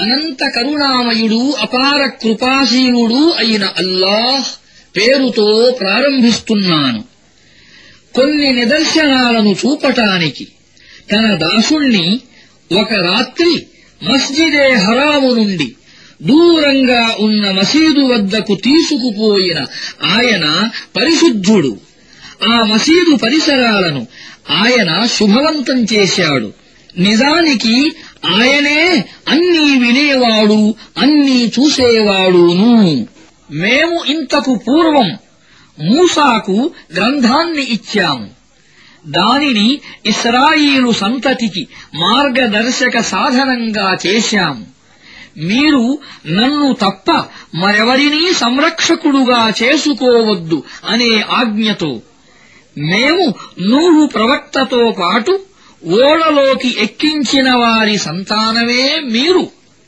అనంత కరుణామయుడు అపార కృపాశీలుడు అయిన అల్లాహ్ పేరుతో ప్రారంభిస్తున్నాను కొన్ని నిదర్శనాలను చూపటానికి తన దాసుణ్ణి ఒక రాత్రి మస్జిదే హరాము నుండి దూరంగా ఉన్న మసీదు వద్దకు తీసుకుపోయిన ఆయన పరిశుద్ధుడు ఆ మసీదు పరిసరాలను ఆయన శుభవంతం చేశాడు నిజానికి ఆయనే అన్నీ వినేవాడు అన్నీ చూసేవాడును మేము ఇంతకు పూర్వం మూసాకు గ్రంథాన్ని ఇచ్చాము దానిని ఇస్రాయిలు సంతతికి మార్గదర్శక సాధనంగా చేశాము మీరు నన్ను తప్ప మరెవరినీ సంరక్షకుడుగా చేసుకోవద్దు అనే ఆజ్ఞతో మేము నూహు ప్రవక్తతో పాటు ఓడలోకి ఎక్కించిన వారి సంతానమే మీరు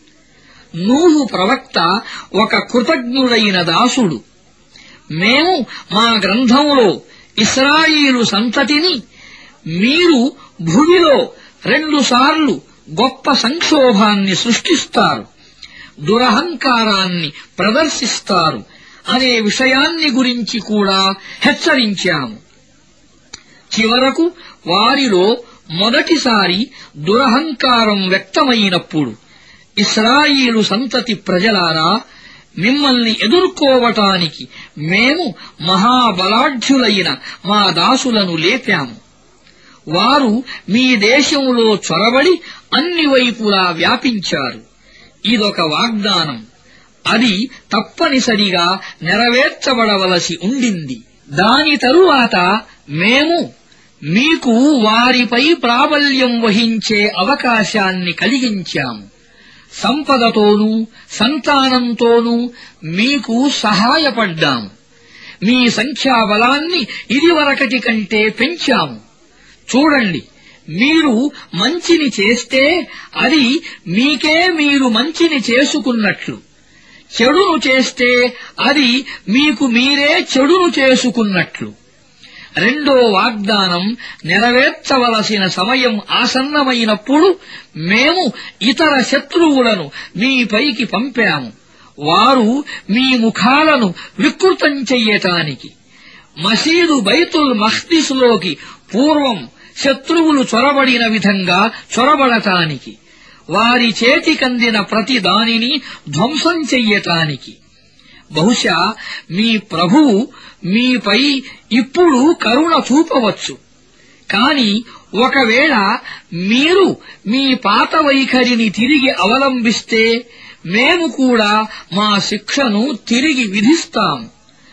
నూహు ప్రవక్త ఒక కృతజ్ఞుడైన దాసుడు మేము మా గ్రంథంలో ఇస్రాయిలు సంతతిని మీరు భూమిలో రెండుసార్లు గొప్ప సంక్షోభాన్ని సృష్టిస్తారు దురహంకారాన్ని ప్రదర్శిస్తారు అనే విషయాన్ని గురించి కూడా హెచ్చరించాము చివరకు వారిలో మొదటిసారి దురహంకారం వ్యక్తమైనప్పుడు ఇస్రాయిలు సంతతి ప్రజలారా మిమ్మల్ని ఎదుర్కోవటానికి మేము మహాబలాఢ్యులైన మా దాసులను లేపాము వారు మీ దేశంలో చొరబడి అన్ని వైపులా వ్యాపించారు ఇదొక వాగ్దానం అది తప్పనిసరిగా నెరవేర్చబడవలసి ఉండింది దాని తరువాత మేము మీకు వారిపై ప్రాబల్యం వహించే అవకాశాన్ని కలిగించాము సంపదతోనూ సంతానంతోనూ మీకు సహాయపడ్డాము మీ సంఖ్యాబలాన్ని ఇదివరకటి కంటే పెంచాము చూడండి మీరు మంచిని చేస్తే అది మీకే మీరు మంచిని చేసుకున్నట్లు చెడును చేస్తే అది మీకు మీరే చెడును చేసుకున్నట్లు రెండో వాగ్దానం నెరవేర్చవలసిన సమయం ఆసన్నమైనప్పుడు మేము ఇతర శత్రువులను మీపైకి పంపాము వారు మీ ముఖాలను వికృతం చెయ్యటానికి మసీదు బైతుల్ మహ్దిస్లోకి పూర్వం శత్రువులు చొరబడిన విధంగా చొరబడటానికి వారి చేతికందిన ప్రతి దానిని ధ్వంసం చెయ్యటానికి బహుశా మీ ప్రభువు మీపై ఇప్పుడు కరుణ చూపవచ్చు కాని ఒకవేళ మీరు మీ పాత వైఖరిని తిరిగి అవలంబిస్తే మేము కూడా మా శిక్షను తిరిగి విధిస్తాము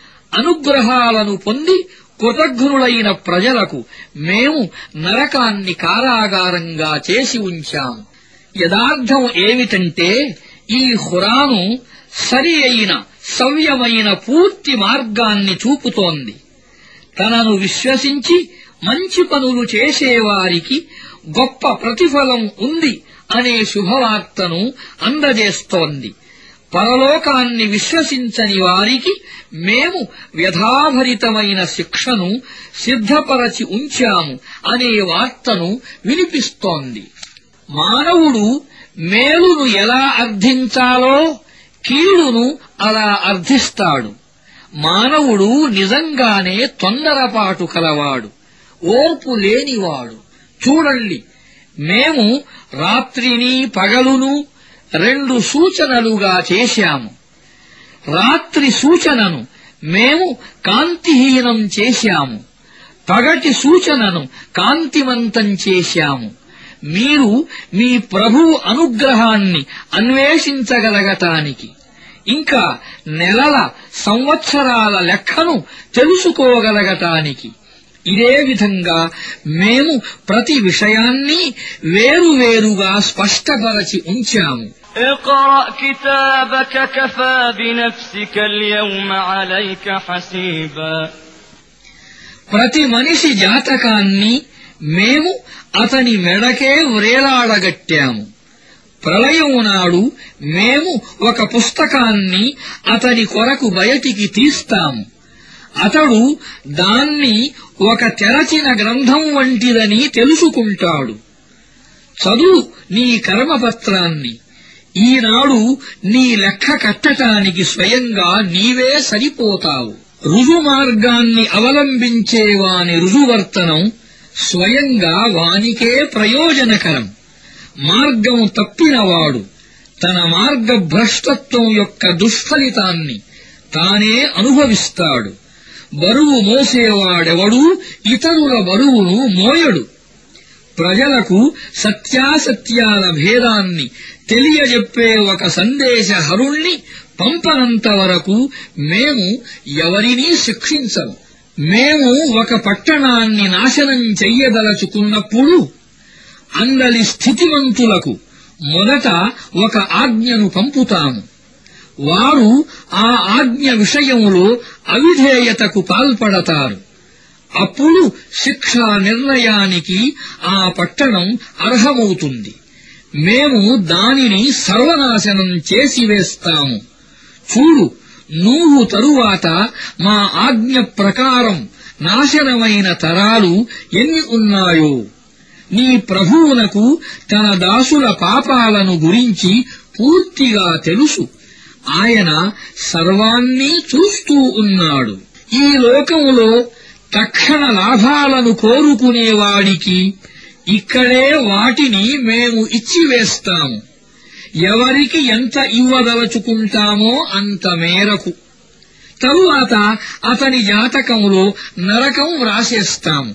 అనుగ్రహాలను పొంది కృతజ్ఞులైన ప్రజలకు మేము నరకాన్ని కారాగారంగా చేసి ఉంచాము యదార్థం ఏమిటంటే ఈ హురాను సరి అయిన సవ్యమైన పూర్తి మార్గాన్ని చూపుతోంది తనను విశ్వసించి మంచి పనులు చేసేవారికి గొప్ప ప్రతిఫలం ఉంది అనే శుభవార్తను అందజేస్తోంది పరలోకాన్ని విశ్వసించని వారికి మేము వ్యధాభరితమైన శిక్షను సిద్ధపరచి ఉంచాము అనే వార్తను వినిపిస్తోంది మానవుడు మేలును ఎలా అర్థించాలో కీడును అలా అర్థిస్తాడు మానవుడు నిజంగానే తొందరపాటు కలవాడు ఓర్పు లేనివాడు చూడండి మేము రాత్రిని పగలును రెండు సూచనలుగా చేశాము రాత్రి సూచనను మేము కాంతిహీనం చేశాము పగటి సూచనను కాంతివంతం చేశాము మీరు మీ ప్రభువు అనుగ్రహాన్ని అన్వేషించగలగటానికి ఇంకా నెలల సంవత్సరాల లెక్కను తెలుసుకోగలగటానికి ఇదే విధంగా మేము ప్రతి విషయాన్ని వేరువేరుగా స్పష్టపరచి ఉంచాము اقرأ كتابك كفى بنفسك اليوم عليك حسيبا ప్రతి మనిషి జాతకాన్ని మేము అతని మెడకే వ్రేలాడగట్టాము ప్రళయం నాడు మేము ఒక పుస్తకాన్ని అతని కొరకు బయటికి తీస్తాము అతడు దాన్ని ఒక తెరచిన గ్రంథం వంటిదని తెలుసుకుంటాడు చదువు నీ కర్మపత్రాన్ని ఈనాడు నీ లెక్క కట్టటానికి స్వయంగా నీవే సరిపోతావు రుజు మార్గాన్ని అవలంబించే వాని రుజువర్తనం స్వయంగా వానికే ప్రయోజనకరం మార్గం తప్పినవాడు తన మార్గభ్రష్టత్వం యొక్క దుష్ఫలితాన్ని తానే అనుభవిస్తాడు బరువు మోసేవాడెవడూ ఇతరుల బరువును మోయడు ప్రజలకు సత్యాసత్యాల భేదాన్ని తెలియజెప్పే ఒక సందేశహరుణ్ణి పంపనంత వరకు మేము ఎవరినీ శిక్షించము మేము ఒక పట్టణాన్ని నాశనం చెయ్యదలచుకున్నప్పుడు అందలి స్థితిమంతులకు మొదట ఒక ఆజ్ఞను పంపుతాము వారు ఆ ఆజ్ఞ విషయంలో అవిధేయతకు పాల్పడతారు అప్పుడు శిక్షా నిర్ణయానికి ఆ పట్టణం అర్హమవుతుంది మేము దానిని సర్వనాశనం చేసివేస్తాము చూడు నువ్వు తరువాత మా ఆజ్ఞ ప్రకారం నాశనమైన తరాలు ఎన్ని ఉన్నాయో నీ ప్రభువునకు తన దాసుల పాపాలను గురించి పూర్తిగా తెలుసు ఆయన సర్వాన్నీ చూస్తూ ఉన్నాడు ఈ లోకములో తక్షణ లాభాలను కోరుకునేవాడికి ఇక్కడే వాటిని మేము ఇచ్చివేస్తాము ఎవరికి ఎంత ఇవ్వదలుచుకుంటామో అంత మేరకు తరువాత అతని జాతకంలో నరకం వ్రాసేస్తాము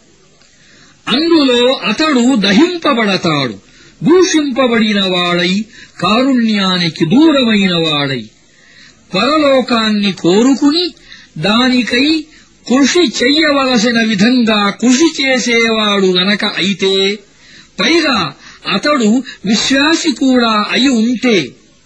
అందులో అతడు దహింపబడతాడు దూషింపబడిన వాడై కారుణ్యానికి దూరమైన వాడై పరలోకాన్ని కోరుకుని దానికై కృషి చెయ్యవలసిన విధంగా కృషి చేసేవాడు గనక అయితే పైగా అతడు విశ్వాసి కూడా అయి ఉంటే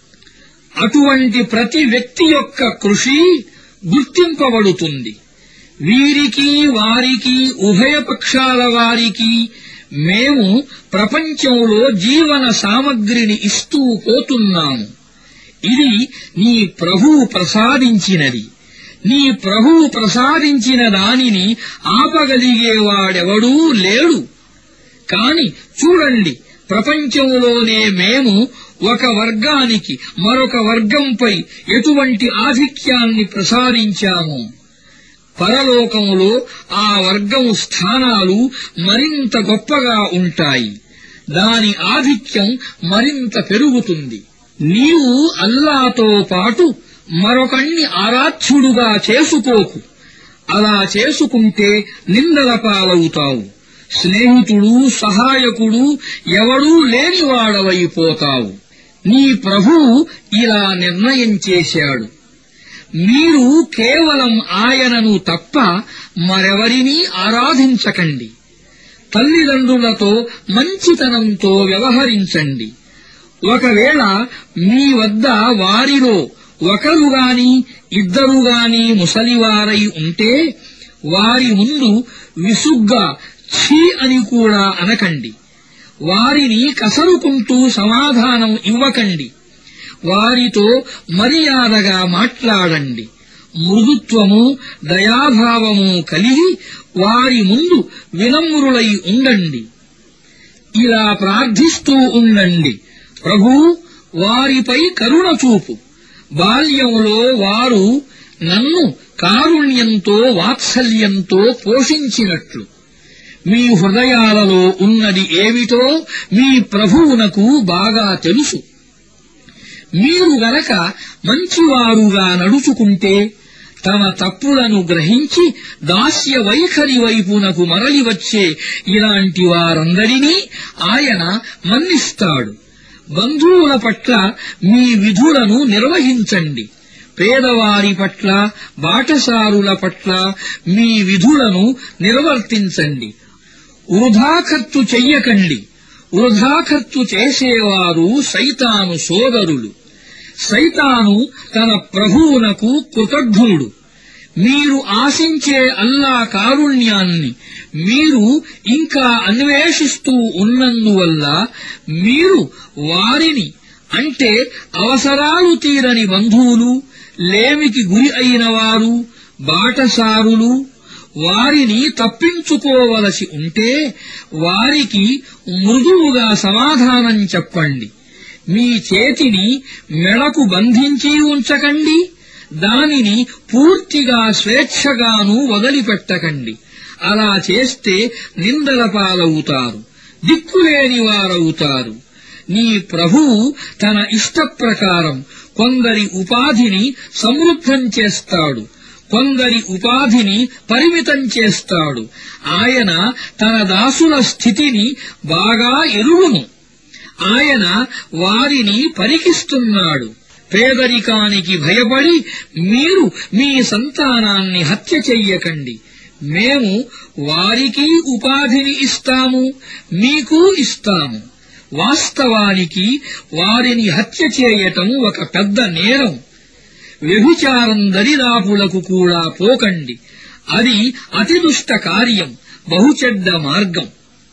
అటువంటి ప్రతి వ్యక్తి యొక్క కృషి గుర్తింపబడుతుంది వీరికి వారికి ఉభయ పక్షాల వారికి మేము ప్రపంచంలో జీవన సామగ్రిని ఇస్తూ పోతున్నాము ఇది నీ ప్రభువు ప్రసాదించినది నీ ప్రభువు ప్రసాదించిన దానిని ఆపగలిగేవాడెవడూ లేడు కాని చూడండి ప్రపంచంలోనే మేము ఒక వర్గానికి మరొక వర్గంపై ఎటువంటి ఆధిక్యాన్ని ప్రసాదించాము పరలోకములో ఆ వర్గము స్థానాలు మరింత గొప్పగా ఉంటాయి దాని ఆధిక్యం మరింత పెరుగుతుంది నీవు అల్లాతో పాటు మరొకణ్ణి ఆరాధ్యుడుగా చేసుకోకు అలా చేసుకుంటే నిందల పాలవుతావు స్నేహితుడు సహాయకుడు ఎవడూ లేనివాడవైపోతావు నీ ప్రభువు ఇలా నిర్ణయం చేశాడు మీరు కేవలం ఆయనను తప్ప మరెవరినీ ఆరాధించకండి తల్లిదండ్రులతో మంచితనంతో వ్యవహరించండి ఒకవేళ మీ వద్ద వారిలో ఒకరు గాని ఇద్దరు గాని ముసలివారై ఉంటే వారి ముందు విసుగ్గా ఛీ అని కూడా అనకండి వారిని కసరుకుంటూ సమాధానం ఇవ్వకండి వారితో మర్యాదగా మాట్లాడండి మృదుత్వము దయాభావము కలిగి వారి ముందు వినమ్రులై ఉండండి ఇలా ప్రార్థిస్తూ ఉండండి ప్రభూ వారిపై కరుణ చూపు బాల్యంలో వారు నన్ను కారుణ్యంతో వాత్సల్యంతో పోషించినట్లు మీ హృదయాలలో ఉన్నది ఏమిటో మీ ప్రభువునకు బాగా తెలుసు మీరు గనక మంచివారుగా నడుచుకుంటే తమ తప్పులను గ్రహించి దాస్య వైఖరి వైపునకు మరలి వచ్చే ఇలాంటి వారందరినీ ఆయన మన్నిస్తాడు బంధువుల పట్ల మీ విధులను నిర్వహించండి పేదవారి పట్ల బాటసారుల పట్ల మీ విధులను నిర్వర్తించండి వృధా ఖర్చు చెయ్యకండి వృధా ఖర్చు చేసేవారు సైతాను సోదరులు సైతాను తన ప్రభువునకు కృతజ్ఞుడు మీరు ఆశించే అల్లా కారుణ్యాన్ని మీరు ఇంకా అన్వేషిస్తూ ఉన్నందువల్ల మీరు వారిని అంటే అవసరాలు తీరని బంధువులు లేమికి గురి అయిన వారు బాటసారులు వారిని తప్పించుకోవలసి ఉంటే వారికి మృదువుగా సమాధానం చెప్పండి మీ చేతిని మెడకు బంధించి ఉంచకండి దానిని పూర్తిగా స్వేచ్ఛగాను వదిలిపెట్టకండి అలా చేస్తే నిందల పాలవుతారు దిక్కులేని వారవుతారు నీ ప్రభువు తన ఇష్టప్రకారం కొందరి ఉపాధిని సమృద్ధం చేస్తాడు కొందరి ఉపాధిని పరిమితం చేస్తాడు ఆయన తన దాసుల స్థితిని బాగా ఎరుగును ఆయన వారిని పరికిస్తున్నాడు పేదరికానికి భయపడి మీరు మీ సంతానాన్ని హత్య చెయ్యకండి మేము వారికి ఉపాధిని ఇస్తాము మీకు ఇస్తాము వాస్తవానికి వారిని హత్య చేయటం ఒక పెద్ద నేరం వ్యభిచారం దరిదాపులకు కూడా పోకండి అది అతి దుష్ట కార్యం బహుచెడ్డ మార్గం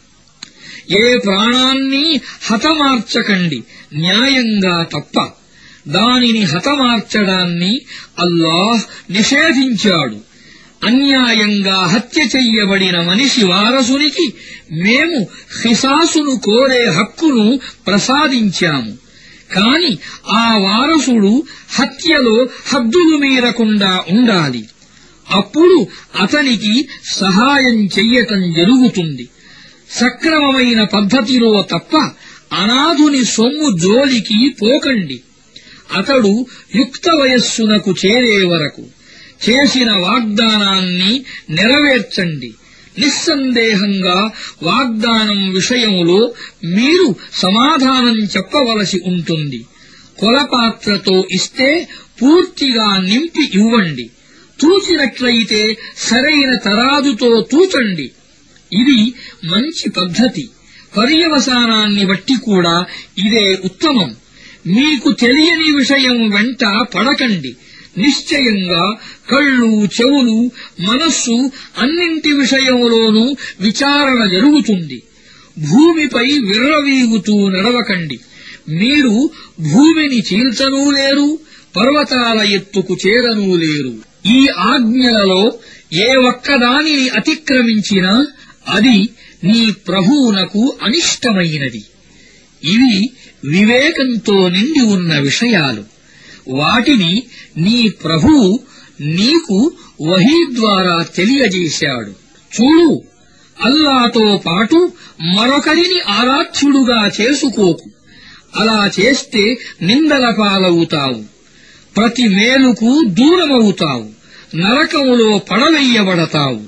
ఏ ప్రాణాన్ని హతమార్చకండి న్యాయంగా తప్ప దానిని హతమార్చడాన్ని అల్లాహ్ నిషేధించాడు అన్యాయంగా హత్య చెయ్యబడిన మనిషి వారసునికి మేము హిసాసును కోరే హక్కును ప్రసాదించాము కాని ఆ వారసుడు హత్యలో హద్దులు మీరకుండా ఉండాలి అప్పుడు అతనికి సహాయం చెయ్యటం జరుగుతుంది సక్రమమైన పద్ధతిలో తప్ప అనాథుని సొమ్ము జోలికి పోకండి అతడు యుక్త వయస్సునకు చేరే వరకు చేసిన వాగ్దానాన్ని నెరవేర్చండి నిస్సందేహంగా వాగ్దానం విషయంలో మీరు సమాధానం చెప్పవలసి ఉంటుంది కొలపాత్రతో ఇస్తే పూర్తిగా నింపి ఇవ్వండి తూచినట్లయితే సరైన తరాదుతో తూచండి ఇది మంచి పద్ధతి పర్యవసానాన్ని బట్టి కూడా ఇదే ఉత్తమం మీకు తెలియని విషయం వెంట పడకండి నిశ్చయంగా కళ్ళు చెవులు మనస్సు అన్నింటి విషయంలోనూ విచారణ జరుగుతుంది భూమిపై విర్రవీగుతూ నడవకండి మీరు భూమిని చీల్చనూ లేరు పర్వతాల ఎత్తుకు చేరనూ లేరు ఈ ఆజ్ఞలలో ఏ ఒక్కదానిని అతిక్రమించినా అది నీ ప్రభువునకు అనిష్టమైనది ఇవి వివేకంతో నిండి ఉన్న విషయాలు వాటిని నీ ప్రభువు నీకు వహీ ద్వారా తెలియజేశాడు చూడు అల్లాతో పాటు మరొకరిని ఆరాధ్యుడుగా చేసుకోకు అలా చేస్తే నిందల పాలవుతావు ప్రతి మేలుకు దూరమవుతావు నరకములో పడవెయ్యబడతావు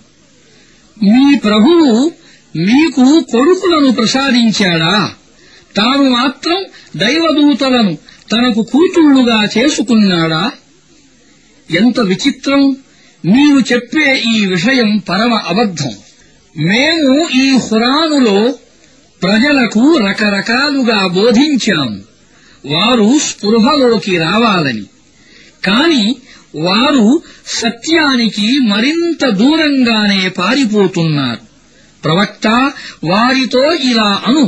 మీ ప్రభువు మీకు కొడుకులను ప్రసాదించాడా తాను మాత్రం దైవదూతలను తనకు కూతుళ్లుగా చేసుకున్నాడా ఎంత విచిత్రం మీరు చెప్పే ఈ విషయం పరమ అబద్ధం మేము ఈ హురానులో ప్రజలకు రకరకాలుగా బోధించాము వారు స్పృహలోకి రావాలని కాని వారు సత్యానికి మరింత దూరంగానే పారిపోతున్నారు ప్రవక్త వారితో ఇలా అను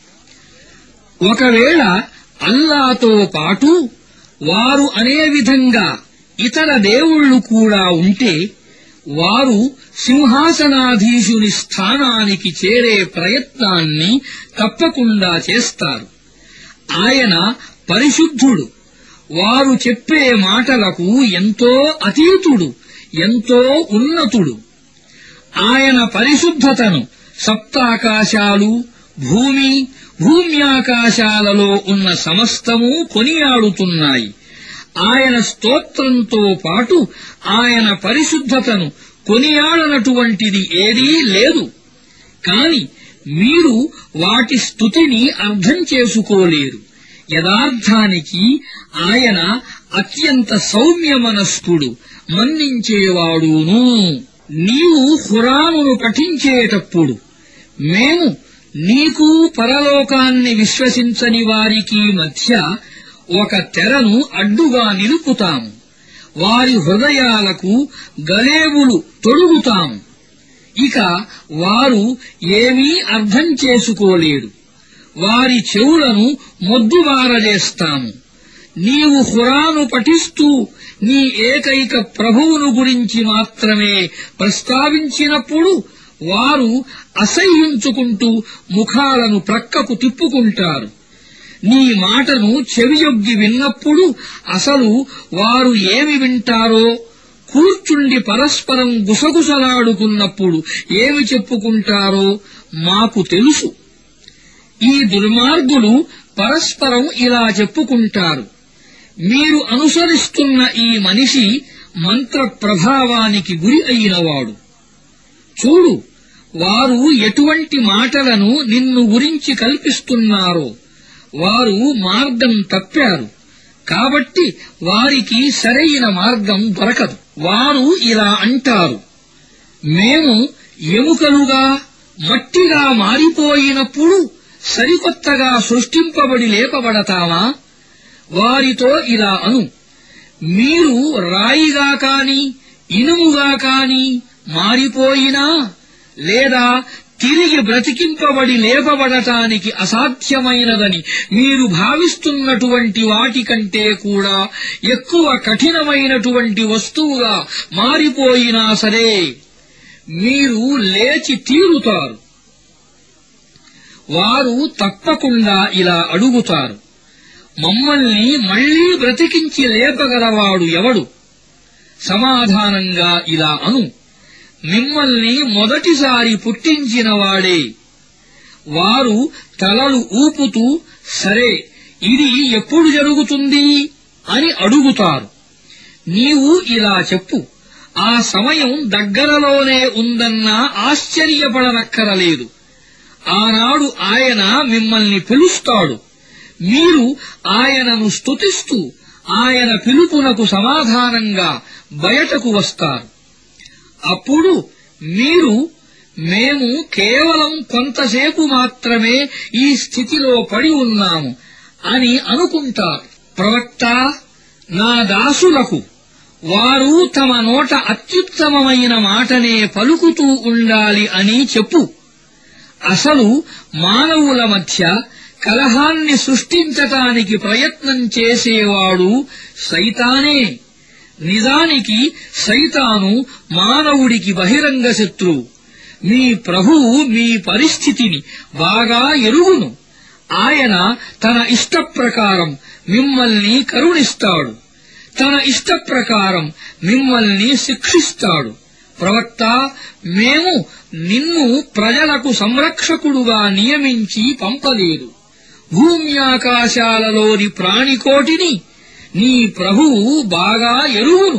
ఒకవేళ అల్లాతో పాటు వారు అనే విధంగా ఇతర దేవుళ్ళు కూడా ఉంటే వారు సింహాసనాధీశుని స్థానానికి చేరే ప్రయత్నాన్ని తప్పకుండా చేస్తారు ఆయన పరిశుద్ధుడు వారు చెప్పే మాటలకు ఎంతో అతీతుడు ఎంతో ఉన్నతుడు ఆయన పరిశుద్ధతను సప్తాకాశాలు భూమి భూమ్యాకాశాలలో ఉన్న సమస్తము కొనియాడుతున్నాయి ఆయన స్తోత్రంతో పాటు ఆయన పరిశుద్ధతను కొనియాడనటువంటిది ఏదీ లేదు కాని మీరు వాటి స్థుతిని అర్థం చేసుకోలేరు యథార్థానికి ఆయన అత్యంత సౌమ్య మనస్కుడు మన్నించేవాడును నీవు హురానును పఠించేటప్పుడు మేము నీకు పరలోకాన్ని విశ్వసించని వారికి మధ్య ఒక తెరను అడ్డుగా నిలుపుతాము వారి హృదయాలకు గలేవులు తొడుగుతాము ఇక వారు ఏమీ అర్థం చేసుకోలేరు వారి చెవులను మొద్దుబారజేస్తాము నీవు హురాను పఠిస్తూ నీ ఏకైక ప్రభువును గురించి మాత్రమే ప్రస్తావించినప్పుడు వారు అసహ్యించుకుంటూ ముఖాలను ప్రక్కకు తిప్పుకుంటారు నీ మాటను చెవియొగ్గి విన్నప్పుడు అసలు వారు ఏమి వింటారో కూర్చుండి పరస్పరం గుసగుసలాడుకున్నప్పుడు ఏమి చెప్పుకుంటారో మాకు తెలుసు ఈ దుర్మార్గులు పరస్పరం ఇలా చెప్పుకుంటారు మీరు అనుసరిస్తున్న ఈ మనిషి మంత్ర ప్రభావానికి గురి అయినవాడు చూడు వారు ఎటువంటి మాటలను నిన్ను గురించి కల్పిస్తున్నారో వారు మార్గం తప్పారు కాబట్టి వారికి సరైన మార్గం దొరకదు వారు ఇలా అంటారు మేము ఎముకలుగా మట్టిగా మారిపోయినప్పుడు సరికొత్తగా సృష్టింపబడి లేపబడతామా వారితో ఇలా అను మీరు రాయిగా కాని ఇనుముగా కాని మారిపోయినా లేదా తిరిగి బ్రతికింపబడి లేపబడటానికి అసాధ్యమైనదని మీరు భావిస్తున్నటువంటి వాటి కంటే కూడా ఎక్కువ కఠినమైనటువంటి వస్తువుగా మారిపోయినా సరే మీరు లేచి తీరుతారు వారు తప్పకుండా ఇలా అడుగుతారు మమ్మల్ని మళ్లీ బ్రతికించి లేపగలవాడు ఎవడు సమాధానంగా ఇలా అను మిమ్మల్ని మొదటిసారి పుట్టించినవాడే వారు తలలు ఊపుతూ సరే ఇది ఎప్పుడు జరుగుతుంది అని అడుగుతారు నీవు ఇలా చెప్పు ఆ సమయం దగ్గరలోనే ఉందన్నా ఆశ్చర్యపడనక్కరలేదు ఆనాడు ఆయన మిమ్మల్ని పిలుస్తాడు మీరు ఆయనను స్తుతిస్తూ ఆయన పిలుపునకు సమాధానంగా బయటకు వస్తారు అప్పుడు మీరు మేము కేవలం కొంతసేపు మాత్రమే ఈ స్థితిలో పడి ఉన్నాము అని అనుకుంటారు ప్రవక్త నా దాసులకు వారు తమ నోట అత్యుత్తమమైన మాటనే పలుకుతూ ఉండాలి అని చెప్పు అసలు మానవుల మధ్య కలహాన్ని సృష్టించటానికి ప్రయత్నం చేసేవాడు సైతానే నిజానికి సైతాను మానవుడికి బహిరంగ శత్రువు మీ ప్రభువు మీ పరిస్థితిని బాగా ఎరుగును ఆయన తన ఇష్ట ప్రకారం మిమ్మల్ని కరుణిస్తాడు తన ఇష్ట ప్రకారం మిమ్మల్ని శిక్షిస్తాడు ప్రవక్త మేము నిన్ను ప్రజలకు సంరక్షకుడుగా నియమించి పంపలేదు భూమ్యాకాశాలలోని ప్రాణికోటిని నీ ప్రభువు బాగా ఎరువును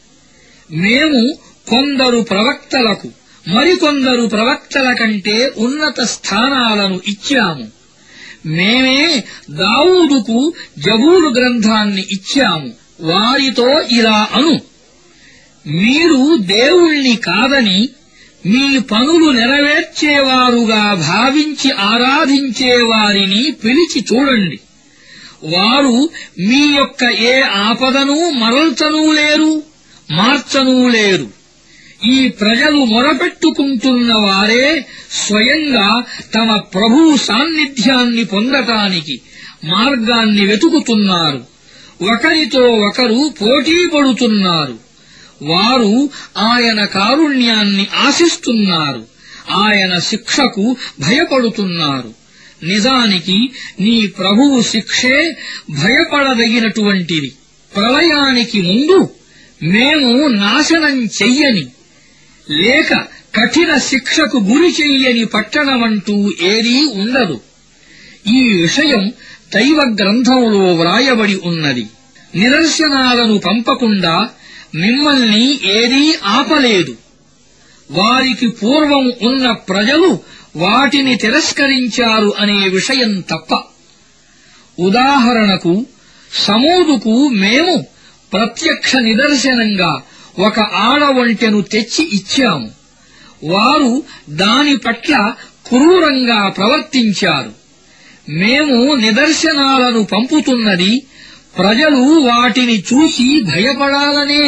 మేము కొందరు ప్రవక్తలకు మరికొందరు ప్రవక్తల కంటే ఉన్నత స్థానాలను ఇచ్చాము మేమే దావూదుకు జబూరు గ్రంథాన్ని ఇచ్చాము వారితో ఇలా అను మీరు దేవుణ్ణి కాదని మీ పనులు నెరవేర్చేవారుగా భావించి ఆరాధించే వారిని పిలిచి చూడండి వారు మీ యొక్క ఏ ఆపదను మరల్చనూ లేరు మార్చనూ లేరు ఈ ప్రజలు మొరపెట్టుకుంటున్న వారే స్వయంగా తమ ప్రభువు సాన్నిధ్యాన్ని పొందటానికి మార్గాన్ని వెతుకుతున్నారు ఒకరితో ఒకరు పోటీ పడుతున్నారు వారు ఆయన కారుణ్యాన్ని ఆశిస్తున్నారు ఆయన శిక్షకు భయపడుతున్నారు నిజానికి నీ ప్రభువు శిక్షే భయపడదగినటువంటిది ప్రళయానికి ముందు మేము నాశనం చెయ్యని లేక కఠిన శిక్షకు గురి చెయ్యని పట్టణమంటూ ఏదీ ఉండదు ఈ విషయం దైవ గ్రంథంలో వ్రాయబడి ఉన్నది నిదర్శనాలను పంపకుండా మిమ్మల్ని ఏదీ ఆపలేదు వారికి పూర్వం ఉన్న ప్రజలు వాటిని తిరస్కరించారు అనే విషయం తప్ప ఉదాహరణకు సమూదుకు మేము ప్రత్యక్ష నిదర్శనంగా ఒక ఆడవంటెను తెచ్చి ఇచ్చాము వారు దాని పట్ల క్రూరంగా ప్రవర్తించారు మేము నిదర్శనాలను పంపుతున్నది ప్రజలు వాటిని చూసి భయపడాలనే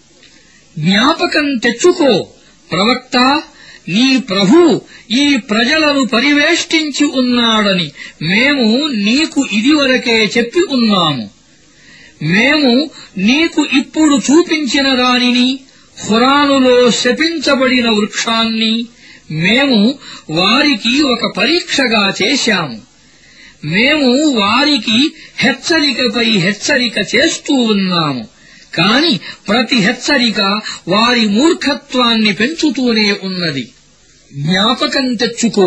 జ్ఞాపకం తెచ్చుకో ప్రవక్త నీ ప్రభు ఈ ప్రజలను పరివేష్టించి ఉన్నాడని మేము నీకు ఇదివరకే చెప్పి ఉన్నాము మేము నీకు ఇప్పుడు చూపించిన దానిని ఖురానులో శపించబడిన వృక్షాన్ని మేము వారికి ఒక పరీక్షగా చేశాము మేము వారికి హెచ్చరికపై హెచ్చరిక చేస్తూ ఉన్నాము కాని ప్రతి హెచ్చరిక వారి మూర్ఖత్వాన్ని పెంచుతూనే ఉన్నది జ్ఞాపకం తెచ్చుకో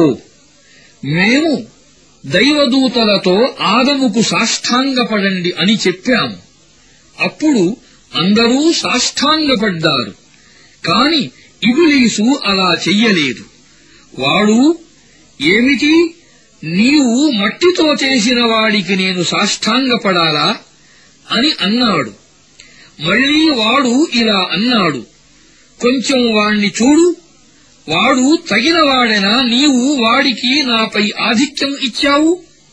మేము దైవదూతలతో ఆదముకు సాష్టాంగపడండి అని చెప్పాము అప్పుడు అందరూ సాష్టాంగపడ్డారు కాని ఇబులీసు అలా చెయ్యలేదు వాడు ఏమిటి నీవు మట్టితో చేసిన వాడికి నేను సాష్టాంగపడాలా అని అన్నాడు మళ్ళీ వాడు ఇలా అన్నాడు కొంచెం వాణ్ణి చూడు వాడు తగినవాడెనా నీవు వాడికి నాపై ఆధిక్యం ఇచ్చావు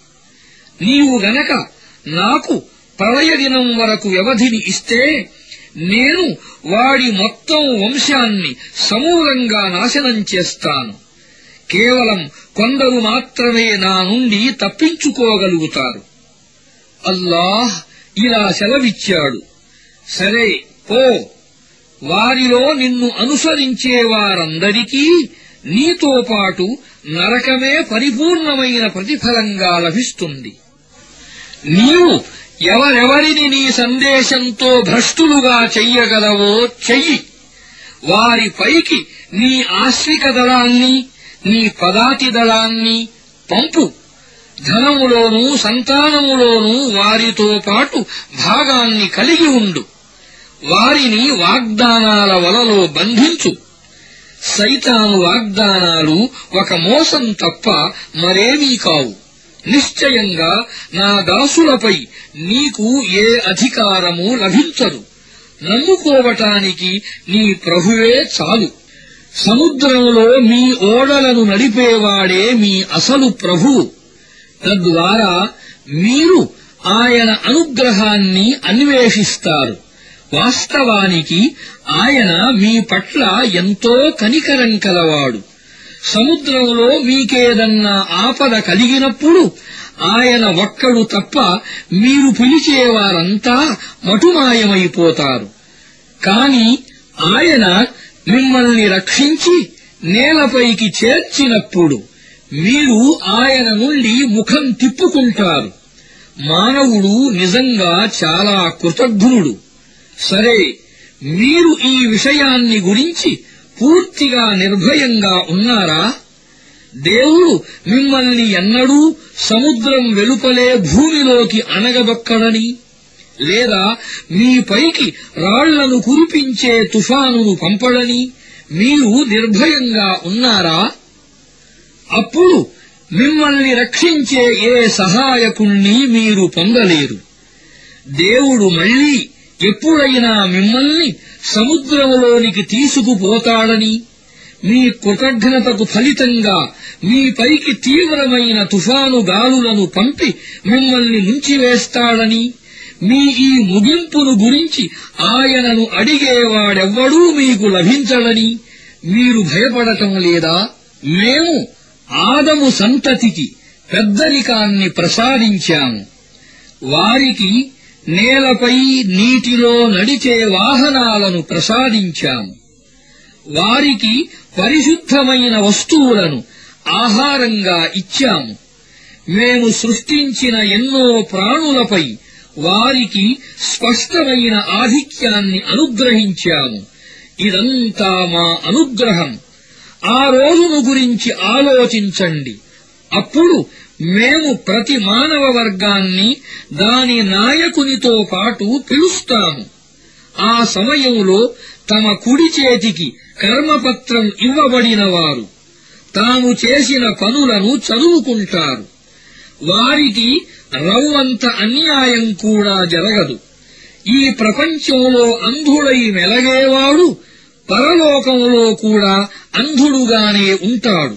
నీవు గనక నాకు ప్రళయ దినం వరకు వ్యవధిని ఇస్తే నేను వాడి మొత్తం వంశాన్ని సమూలంగా నాశనం చేస్తాను కేవలం కొందరు మాత్రమే నా నుండి తప్పించుకోగలుగుతారు అల్లాహ్ ఇలా సెలవిచ్చాడు సరే పో వారిలో నిన్ను అనుసరించే వారందరికీ నీతో పాటు నరకమే పరిపూర్ణమైన ప్రతిఫలంగా లభిస్తుంది నీవు ఎవరెవరిని నీ సందేశంతో భ్రష్టులుగా చెయ్యగలవో చెయ్యి వారి పైకి నీ ఆశ్రిక దళాన్ని నీ పదాతి దళాన్ని పంపు ధనములోనూ సంతానములోనూ వారితో పాటు భాగాన్ని కలిగి ఉండు వారిని వాగ్దానాల వలలో బంధించు సైతాను వాగ్దానాలు ఒక మోసం తప్ప మరేమీ కావు నిశ్చయంగా నా దాసులపై నీకు ఏ అధికారము లభించదు నమ్ముకోవటానికి నీ ప్రభువే చాలు సముద్రంలో మీ ఓడలను నడిపేవాడే మీ అసలు ప్రభువు తద్వారా మీరు ఆయన అనుగ్రహాన్ని అన్వేషిస్తారు వాస్తవానికి ఆయన మీ పట్ల ఎంతో కనికరం కలవాడు సముద్రంలో మీకేదన్నా ఆపద కలిగినప్పుడు ఆయన ఒక్కడు తప్ప మీరు పిలిచేవారంతా మటుమాయమైపోతారు కాని ఆయన మిమ్మల్ని రక్షించి నేలపైకి చేర్చినప్పుడు మీరు ఆయన నుండి ముఖం తిప్పుకుంటారు మానవుడు నిజంగా చాలా కృతజ్ఞుడు సరే మీరు ఈ విషయాన్ని గురించి పూర్తిగా నిర్భయంగా ఉన్నారా దేవుడు మిమ్మల్ని ఎన్నడూ సముద్రం వెలుపలే భూమిలోకి అణగదొక్కడని లేదా మీపైకి రాళ్లను కురిపించే తుఫానును పంపడని మీరు నిర్భయంగా ఉన్నారా అప్పుడు మిమ్మల్ని రక్షించే ఏ సహాయకుణ్ణి మీరు పొందలేరు దేవుడు మళ్లీ ఎప్పుడైనా మిమ్మల్ని సముద్రంలోనికి తీసుకుపోతాడని మీ కృతజ్ఞతకు ఫలితంగా మీపైకి తీవ్రమైన తుఫాను గాలులను పంపి మిమ్మల్ని ముంచివేస్తాడని మీ ఈ ముగింపును గురించి ఆయనను అడిగేవాడెవ్వడూ మీకు లభించడని మీరు భయపడటం లేదా మేము ఆదము సంతతికి పెద్దరికాన్ని ప్రసాదించాము వారికి నేలపై నీటిలో నడిచే వాహనాలను ప్రసాదించాము వారికి పరిశుద్ధమైన వస్తువులను ఆహారంగా ఇచ్చాము మేము సృష్టించిన ఎన్నో ప్రాణులపై వారికి స్పష్టమైన ఆధిక్యాన్ని అనుగ్రహించాము ఇదంతా మా అనుగ్రహం ఆ రోజును గురించి ఆలోచించండి అప్పుడు మేము ప్రతి మానవ వర్గాన్ని దాని నాయకునితో పాటు పిలుస్తాము ఆ సమయంలో తమ కుడి చేతికి కర్మపత్రం ఇవ్వబడిన వారు తాము చేసిన పనులను చదువుకుంటారు వారికి రవ్వంత అన్యాయం కూడా జరగదు ఈ ప్రపంచంలో అంధుడై మెలగేవాడు పరలోకంలో కూడా అంధుడుగానే ఉంటాడు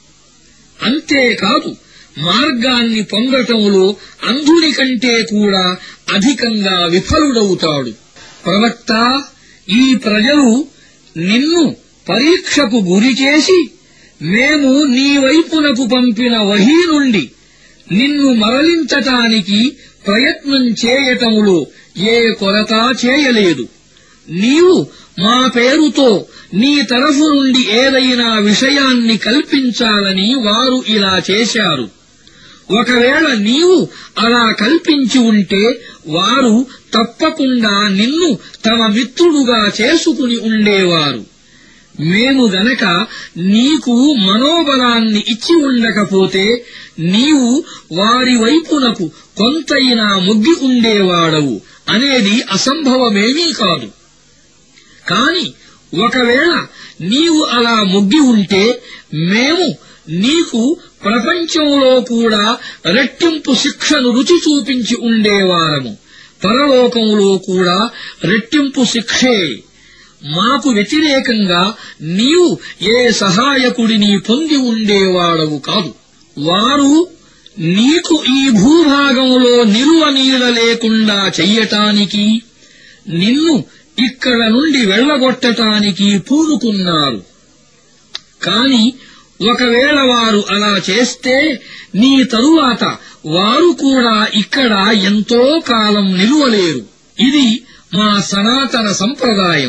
అంతేకాదు మార్గాన్ని పొందటంలో అంధుని కంటే కూడా అధికంగా విఫలుడవుతాడు ప్రవక్త ఈ ప్రజలు నిన్ను పరీక్షకు గురిచేసి మేము నీ వైపునకు పంపిన వహీ నుండి నిన్ను మరలించటానికి ప్రయత్నం చేయటములో ఏ కొరత చేయలేదు నీవు మా పేరుతో నీ తరఫు నుండి ఏదైనా విషయాన్ని కల్పించాలని వారు ఇలా చేశారు ఒకవేళ నీవు అలా కల్పించి ఉంటే వారు తప్పకుండా నిన్ను తమ మిత్రుడుగా చేసుకుని ఉండేవారు మేము గనక నీకు మనోబలాన్ని ఇచ్చి ఉండకపోతే నీవు వారి వైపునకు కొంతైనా మొగ్గి ఉండేవాడవు అనేది అసంభవమేమీ కాదు కాని ఒకవేళ నీవు అలా మొగ్గి ఉంటే మేము నీకు ప్రపంచంలో కూడా రెట్టింపు శిక్షను రుచి చూపించి ఉండేవారము పరలోకంలో కూడా రెట్టింపు శిక్షే మాకు వ్యతిరేకంగా నీవు ఏ సహాయకుడిని పొంది ఉండేవాడవు కాదు వారు నీకు ఈ భూభాగంలో నిలువ నీడ లేకుండా చెయ్యటానికి నిన్ను ఇక్కడ నుండి వెళ్లగొట్టటానికి పూనుకున్నారు కాని ఒకవేళ వారు అలా చేస్తే నీ తరువాత వారు కూడా ఇక్కడ ఎంతో కాలం నిలువలేరు ఇది మా సనాతన సంప్రదాయం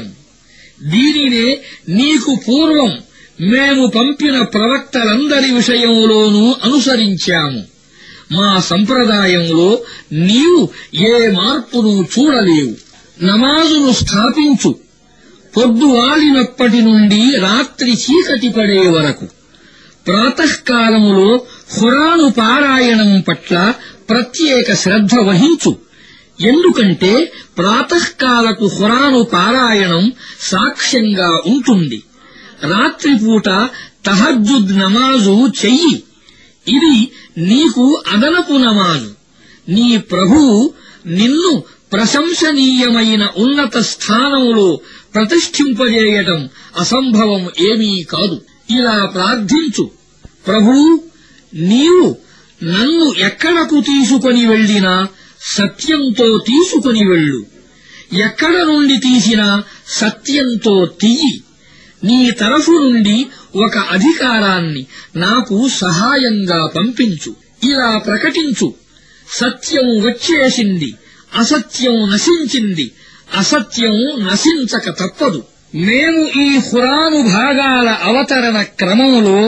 దీనినే నీకు పూర్వం మేము పంపిన ప్రవక్తలందరి విషయంలోనూ అనుసరించాము మా సంప్రదాయంలో నీవు ఏ మార్పును చూడలేవు నమాజును స్థాపించు పొద్దువాలినప్పటి నుండి రాత్రి చీకటి పడే వరకు ప్రాతకాలములో ఖురాను పారాయణం పట్ల ప్రత్యేక శ్రద్ధ వహించు ఎందుకంటే ప్రాతకాలపు ఖురాను పారాయణం సాక్ష్యంగా ఉంటుంది రాత్రిపూట తహజ్జుద్ నమాజు చెయ్యి ఇది నీకు అదనపు నమాజు నీ ప్రభువు నిన్ను ప్రశంసనీయమైన ఉన్నత స్థానములో ప్రతిష్ఠింపజేయటం అసంభవం ఏమీ కాదు ఇలా ప్రార్థించు ప్రభూ నీవు నన్ను ఎక్కడకు తీసుకొని వెళ్ళినా సత్యంతో తీసుకొని వెళ్ళు ఎక్కడ నుండి తీసినా సత్యంతో తీయి నీ తరఫు నుండి ఒక అధికారాన్ని నాకు సహాయంగా పంపించు ఇలా ప్రకటించు సత్యం వచ్చేసింది అసత్యం నశించింది అసత్యం నశించక తప్పదు మేము ఈ ఖురాను భాగాల అవతరణ క్రమంలో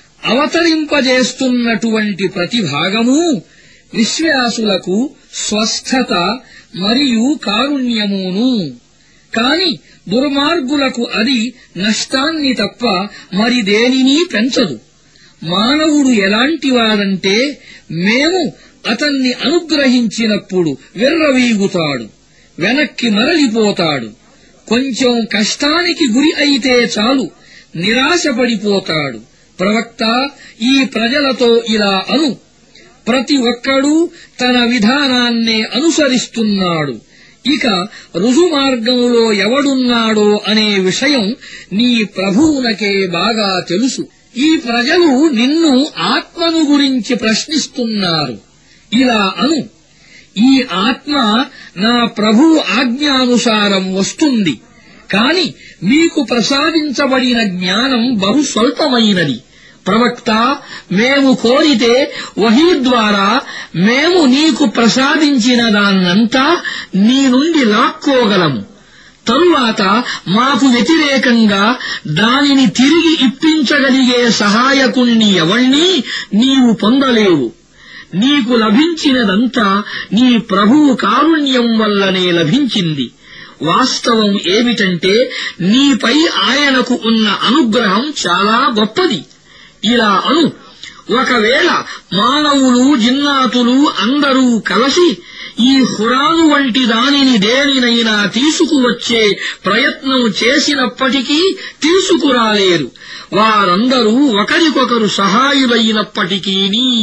అవతరింపజేస్తున్నటువంటి ప్రతి భాగము విశ్వాసులకు స్వస్థత మరియు కారుణ్యమును కాని దుర్మార్గులకు అది నష్టాన్ని తప్ప మరి దేనినీ పెంచదు మానవుడు ఎలాంటివాడంటే మేము అతన్ని అనుగ్రహించినప్పుడు విర్రవీగుతాడు వెనక్కి మరలిపోతాడు కొంచెం కష్టానికి గురి అయితే చాలు నిరాశపడిపోతాడు ప్రవక్త ఈ ప్రజలతో ఇలా అను ప్రతి ఒక్కడూ తన విధానాన్నే అనుసరిస్తున్నాడు ఇక రుజుమార్గంలో ఎవడున్నాడో అనే విషయం నీ ప్రభువునకే బాగా తెలుసు ఈ ప్రజలు నిన్ను ఆత్మను గురించి ప్రశ్నిస్తున్నారు ఇలా అను ఈ ఆత్మ నా ప్రభువు ఆజ్ఞానుసారం వస్తుంది కాని మీకు ప్రసాదించబడిన జ్ఞానం బహు స్వల్పమైనది ప్రవక్త మేము కోరితే వహీ ద్వారా మేము నీకు ప్రసాదించిన దాన్నంతా నీ నుండి లాక్కోగలము తరువాత మాకు వ్యతిరేకంగా దానిని తిరిగి ఇప్పించగలిగే సహాయకుణ్ణి ఎవణ్ణీ నీవు పొందలేవు నీకు లభించినదంతా నీ ప్రభువు కారుణ్యం వల్లనే లభించింది వాస్తవం ఏమిటంటే నీపై ఆయనకు ఉన్న అనుగ్రహం చాలా గొప్పది ఇలా అను ఒకవేళ మానవులు జిన్నాతులు అందరూ కలిసి ఈ హురాను వంటి దానిని దేనినైనా తీసుకువచ్చే ప్రయత్నం చేసినప్పటికీ తీసుకురాలేరు వారందరూ ఒకరికొకరు సహాయులైనప్పటికీ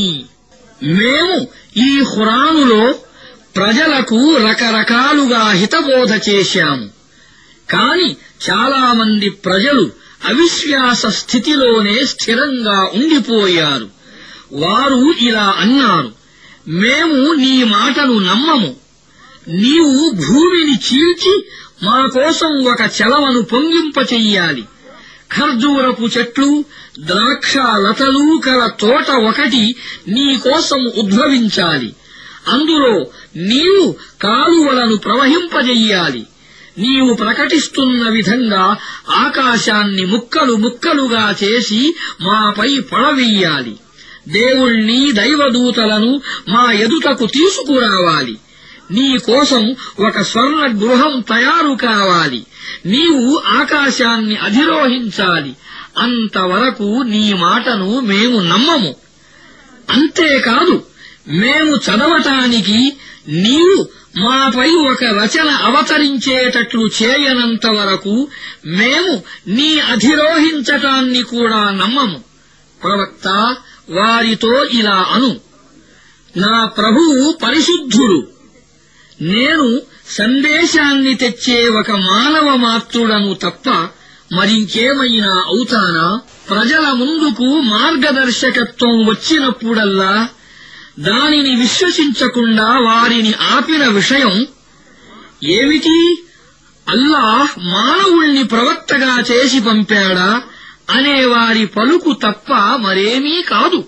మేము ఈ హురానులో ప్రజలకు రకరకాలుగా హితబోధ చేశాము కాని చాలామంది ప్రజలు అవిశ్వాస స్థితిలోనే స్థిరంగా ఉండిపోయారు వారు ఇలా అన్నారు మేము నీ మాటను నమ్మము నీవు భూమిని చీల్చి మా కోసం ఒక చెలవను పొంగింపచెయ్యాలి ఖర్జూరపు చెట్లు ద్రాక్ష లతలు కల తోట ఒకటి నీ కోసం ఉద్భవించాలి అందులో నీవు కాలువలను ప్రవహింపజెయ్యాలి నీవు ప్రకటిస్తున్న విధంగా ఆకాశాన్ని ముక్కలు ముక్కలుగా చేసి మాపై పడవెయ్యాలి దేవుణ్ణి దైవదూతలను మా ఎదుటకు తీసుకురావాలి నీ కోసం ఒక స్వర్ణ గృహం తయారు కావాలి నీవు ఆకాశాన్ని అధిరోహించాలి అంతవరకు నీ మాటను మేము నమ్మము అంతేకాదు మేము చదవటానికి నీవు మాపై ఒక రచన అవతరించేటట్లు చేయనంత వరకు మేము నీ అధిరోహించటాన్ని కూడా నమ్మము ప్రవక్త వారితో ఇలా అను నా ప్రభువు పరిశుద్ధుడు నేను సందేశాన్ని తెచ్చే ఒక మానవ మాత్రుడను తప్ప మరింకేమైనా అవుతానా ప్రజల ముందుకు మార్గదర్శకత్వం వచ్చినప్పుడల్లా దానిని విశ్వసించకుండా వారిని ఆపిన విషయం ఏమిటి అల్లాహ్ మానవుణ్ణి ప్రవక్తగా చేసి పంపాడా అనే వారి పలుకు తప్ప మరేమీ కాదు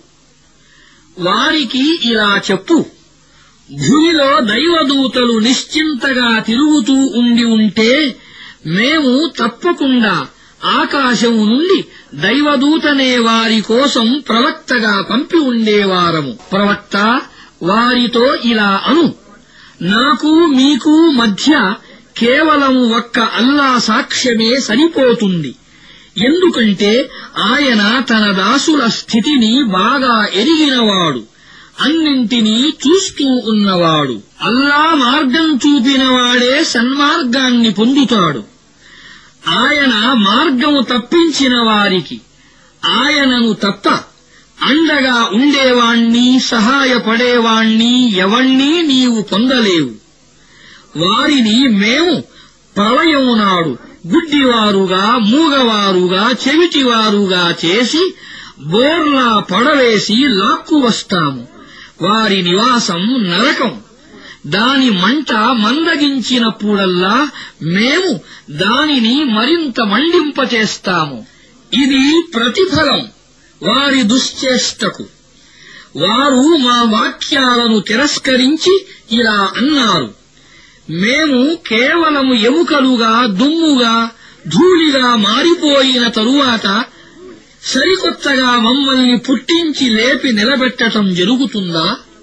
వారికి ఇలా చెప్పు భూమిలో దైవదూతలు నిశ్చింతగా తిరుగుతూ ఉండి ఉంటే మేము తప్పకుండా ఆకాశం నుండి దైవదూతనే వారి కోసం ప్రవక్తగా పంపి ఉండేవారము ప్రవక్త వారితో ఇలా అను నాకు మీకు మధ్య కేవలం ఒక్క అల్లా సాక్ష్యమే సరిపోతుంది ఎందుకంటే ఆయన తన దాసుల స్థితిని బాగా ఎరిగినవాడు అన్నింటినీ చూస్తూ ఉన్నవాడు అల్లా మార్గం చూపినవాడే సన్మార్గాన్ని పొందుతాడు ఆయన మార్గము తప్పించిన వారికి ఆయనను తప్ప అండగా ఉండేవాణ్ణి సహాయపడేవాణ్ణి ఎవణ్ణీ నీవు పొందలేవు వారిని మేము ప్రళయం నాడు గుడ్డివారుగా మూగవారుగా చెవిటివారుగా చేసి బోర్లా పడవేసి లాక్కు వస్తాము వారి నివాసం నరకం దాని మంట మందగించినప్పుడల్లా మేము దానిని మరింత మండింపచేస్తాము ఇది ప్రతిఫలం వారి దుశ్చేష్టకు వారు మా వాక్యాలను తిరస్కరించి ఇలా అన్నారు మేము కేవలము ఎముకలుగా దుమ్ముగా ధూళిగా మారిపోయిన తరువాత సరికొత్తగా మమ్మల్ని పుట్టించి లేపి నిలబెట్టటం జరుగుతుందా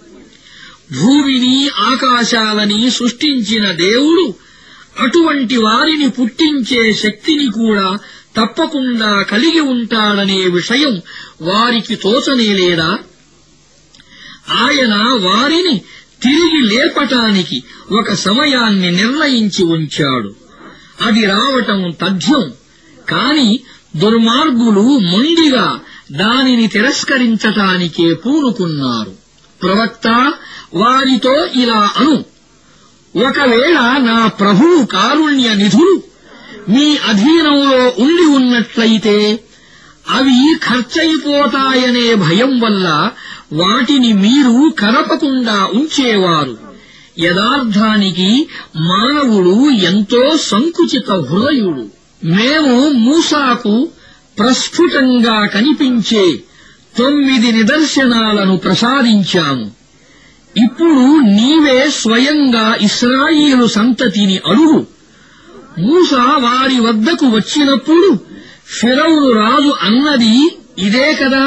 భూమిని ఆకాశాలని సృష్టించిన దేవుడు అటువంటి వారిని పుట్టించే శక్తిని కూడా తప్పకుండా కలిగి ఉంటాడనే విషయం వారికి తోచనేలేదా ఆయన వారిని తిరిగి లేపటానికి ఒక సమయాన్ని నిర్ణయించి ఉంచాడు అది రావటం తథ్యం కాని దుర్మార్గులు మొండిగా దానిని తిరస్కరించటానికే పూనుకున్నారు ప్రవక్త వారితో ఇలా అను ఒకవేళ నా ప్రభువు కారుణ్య నిధులు మీ అధీనంలో ఉండి ఉన్నట్లయితే అవి ఖర్చయిపోతాయనే భయం వల్ల వాటిని మీరు కరపకుండా ఉంచేవారు యథార్థానికి మానవుడు ఎంతో సంకుచిత హృదయుడు మేము మూసాకు ప్రస్ఫుటంగా కనిపించే తొమ్మిది నిదర్శనాలను ప్రసాదించాము ఇప్పుడు నీవే స్వయంగా ఇస్రాయిలు సంతతిని అడుగు మూస వారి వద్దకు వచ్చినప్పుడు ఫిరౌను రాజు అన్నది ఇదే కదా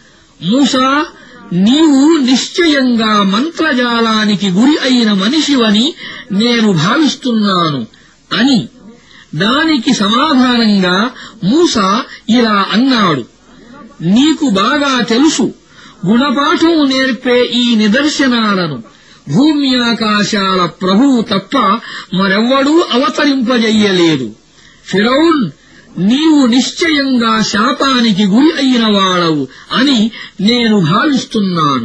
మూసా నీవు నిశ్చయంగా మంత్రజాలానికి గురి అయిన మనిషివని నేను భావిస్తున్నాను అని దానికి సమాధానంగా మూస ఇలా అన్నాడు నీకు బాగా తెలుసు గుణపాఠం నేర్పే ఈ నిదర్శనాలను భూమి ఆకాశాల ప్రభువు తప్ప మరెవ్వడూ అవతరింపజెయ్యలేదు ఫిరౌన్ నీవు నిశ్చయంగా శాపానికి గురి అయిన వాడవు అని నేను భావిస్తున్నాను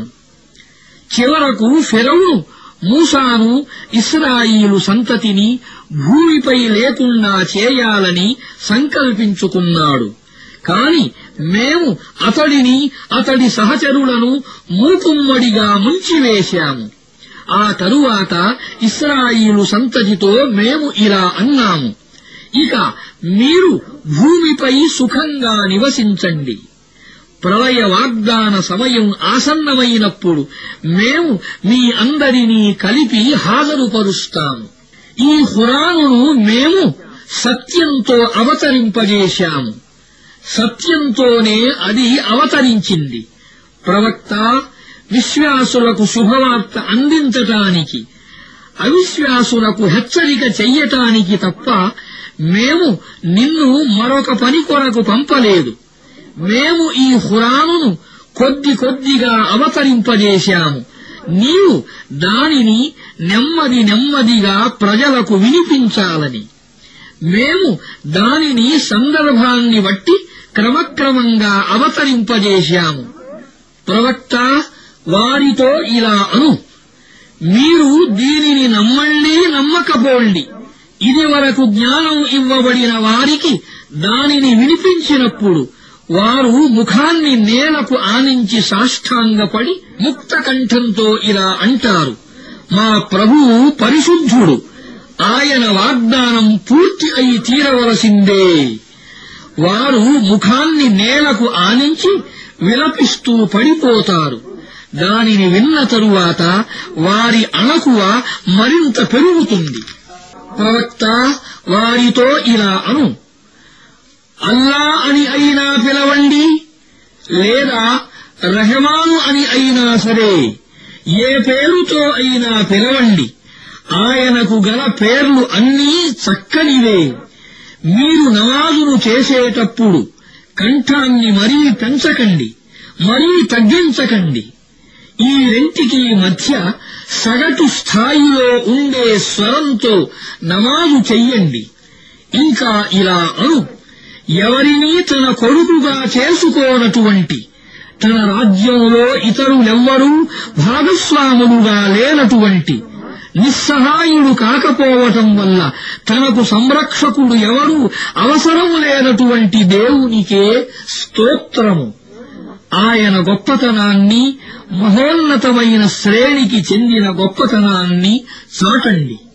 చివరకు ఫిరౌను మూసాను ఇస్రాయిలు సంతతిని భూమిపై లేకుండా చేయాలని సంకల్పించుకున్నాడు కాని మేము అతడిని అతడి సహచరులను మూకుమ్మడిగా ముంచివేశాము ఆ తరువాత ఇస్రాయిలు సంతతితో మేము ఇలా అన్నాము ఇక మీరు భూమిపై సుఖంగా నివసించండి ప్రళయ వాగ్దాన సమయం ఆసన్నమైనప్పుడు మేము మీ అందరినీ కలిపి హాజరుపరుస్తాము ఈ హురానును మేము సత్యంతో అవతరింపజేశాము సత్యంతోనే అది అవతరించింది ప్రవక్త విశ్వాసులకు శుభవార్త అందించటానికి అవిశ్వాసులకు హెచ్చరిక చెయ్యటానికి తప్ప మేము నిన్ను మరొక పని కొరకు పంపలేదు మేము ఈ హురానును కొద్ది కొద్దిగా అవతరింపజేశాము నీవు దానిని నెమ్మది నెమ్మదిగా ప్రజలకు వినిపించాలని మేము దానిని సందర్భాన్ని బట్టి క్రమక్రమంగా అవతరింపజేశాము ప్రవక్త వారితో ఇలా అను మీరు దీనిని నమ్మండి నమ్మకపోండి ఇది వరకు జ్ఞానం ఇవ్వబడిన వారికి దానిని వినిపించినప్పుడు వారు ముఖాన్ని నేలకు ఆనించి సాష్టాంగపడి ముక్త కంఠంతో ఇలా అంటారు మా ప్రభువు పరిశుద్ధుడు ఆయన వాగ్దానం పూర్తి అయి తీరవలసిందే వారు ముఖాన్ని నేలకు ఆనించి విలపిస్తూ పడిపోతారు దానిని విన్న తరువాత వారి అణకువ మరింత పెరుగుతుంది ప్రవక్త వారితో ఇలా అను అల్లా అని అయినా పిలవండి లేదా రెహమాను అని అయినా సరే ఏ పేరుతో అయినా పిలవండి ఆయనకు గల పేర్లు అన్నీ చక్కనివే మీరు నమాజును చేసేటప్పుడు కంఠాన్ని మరీ పెంచకండి మరీ తగ్గించకండి ఈ రెంటికి మధ్య సగటు స్థాయిలో ఉండే స్వరంతో నమాజు చెయ్యండి ఇంకా ఇలా అను ఎవరినీ తన కొడుకుగా చేసుకోనటువంటి తన రాజ్యంలో ఇతరులెవ్వరూ భాగస్వాములుగా లేనటువంటి నిస్సహాయుడు కాకపోవటం వల్ల తనకు సంరక్షకుడు ఎవరూ అవసరం లేనటువంటి దేవునికే స్తోత్రము ఆయన గొప్పతనాన్ని మహోన్నతమైన శ్రేణికి చెందిన గొప్పతనాన్ని చాటండి